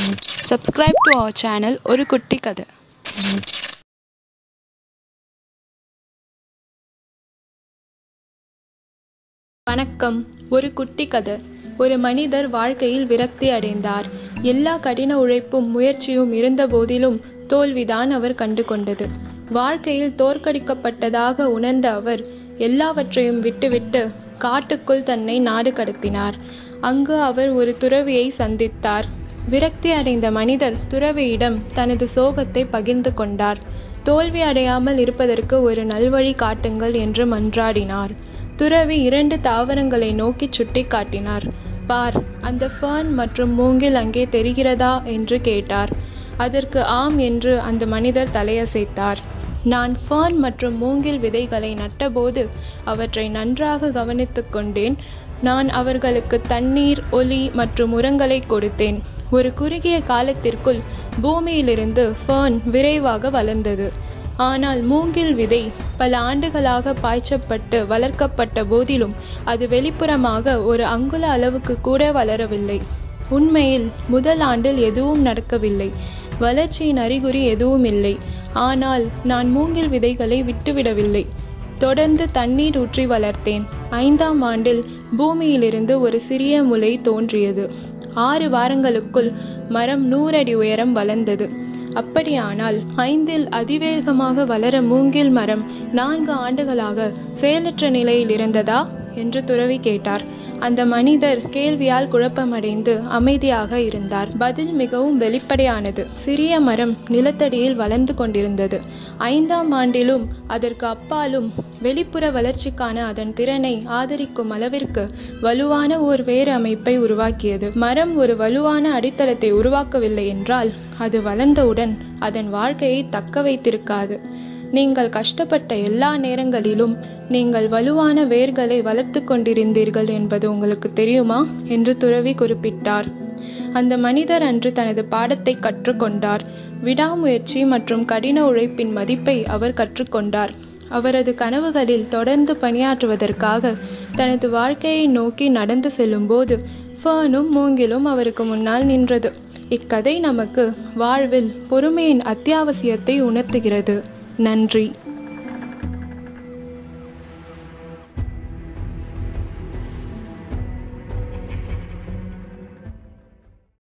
Subscribe to our channel ஒரு குட்டி கதை வணக்கம் ஒரு குட்டி கதை ஒரு மனிதர் வாழ்க்கையில் விரக்தி அடைந்தார் எல்லா கடின உழைப்பும் முயற்சியும் இருந்த போதிலும் தோல்விதான் அவர் கண்டு கொண்டது வாழ்க்கையில் தோற்கடிக்கப்பட்டதாக உணர்ந்த அவர் எல்லாவற்றையும் விட்டுவிட்டு காட்டுக்குள் தன்னை நாடு கடத்தினார் அங்கு அவர் ஒரு துறவியை சந்தித்தார் விரக்தி அடைந்த மனிதர் துறவியிடம் தனது சோகத்தை பகிர்ந்து கொண்டார் தோல்வி அடையாமல் இருப்பதற்கு ஒரு நல்வழி காட்டுங்கள் என்று மன்றாடினார் துறவி இரண்டு தாவரங்களை நோக்கி சுட்டிக்காட்டினார் பார் அந்த ஃபர்ன் மற்றும் மூங்கில் அங்கே தெரிகிறதா என்று கேட்டார் அதற்கு ஆம் என்று அந்த மனிதர் தலையசைத்தார் நான் ஃபர்ன் மற்றும் மூங்கில் விதைகளை நட்டபோது அவற்றை நன்றாக கவனித்துக் கொண்டேன் நான் அவர்களுக்கு தண்ணீர் ஒலி மற்றும் உரங்களை கொடுத்தேன் ஒரு குறுகிய காலத்திற்குள் பூமியிலிருந்து ஃபர்ன் விரைவாக வளர்ந்தது ஆனால் மூங்கில் விதை பல ஆண்டுகளாக பாய்ச்சப்பட்டு வளர்க்கப்பட்ட போதிலும் அது வெளிப்புறமாக ஒரு அங்குல அளவுக்கு கூட வளரவில்லை உண்மையில் முதல் ஆண்டில் எதுவும் நடக்கவில்லை வளர்ச்சியின் அறிகுறி எதுவும் இல்லை ஆனால் நான் மூங்கில் விதைகளை விட்டுவிடவில்லை தொடர்ந்து தண்ணீர் ஊற்றி வளர்த்தேன் ஐந்தாம் ஆண்டில் பூமியிலிருந்து ஒரு சிறிய முளை தோன்றியது ஆறு வாரங்களுக்குள் மரம் நூறடி உயரம் வளர்ந்தது அப்படியானால் ஐந்தில் அதிவேகமாக வளர மூங்கில் மரம் நான்கு ஆண்டுகளாக செயலற்ற நிலையில் இருந்ததா என்று துறவி கேட்டார் அந்த மனிதர் கேள்வியால் குழப்பமடைந்து அமைதியாக இருந்தார் பதில் மிகவும் வெளிப்படையானது சிறிய மரம் நிலத்தடியில் வளர்ந்து கொண்டிருந்தது ஐந்தாம் ஆண்டிலும் அதற்கு அப்பாலும் வெளிப்புற வளர்ச்சிக்கான அதன் திறனை ஆதரிக்கும் அளவிற்கு வலுவான ஓர் வேறு அமைப்பை உருவாக்கியது மரம் ஒரு வலுவான அடித்தளத்தை உருவாக்கவில்லை என்றால் அது வளர்ந்தவுடன் அதன் வாழ்க்கையை தக்க வைத்திருக்காது நீங்கள் கஷ்டப்பட்ட எல்லா நேரங்களிலும் நீங்கள் வலுவான வேர்களை வளர்த்து கொண்டிருந்தீர்கள் என்பது உங்களுக்கு தெரியுமா என்று துறவி குறிப்பிட்டார் அந்த மனிதர் அன்று தனது பாடத்தை கற்றுக்கொண்டார் விடாமுயற்சி மற்றும் கடின உழைப்பின் மதிப்பை அவர் கற்றுக்கொண்டார் அவரது கனவுகளில் தொடர்ந்து பணியாற்றுவதற்காக தனது வாழ்க்கையை நோக்கி நடந்து செல்லும்போது ஃபர்னும் மூங்கிலும் அவருக்கு முன்னால் நின்றது இக்கதை நமக்கு வாழ்வில் பொறுமையின் அத்தியாவசியத்தை உணர்த்துகிறது நன்றி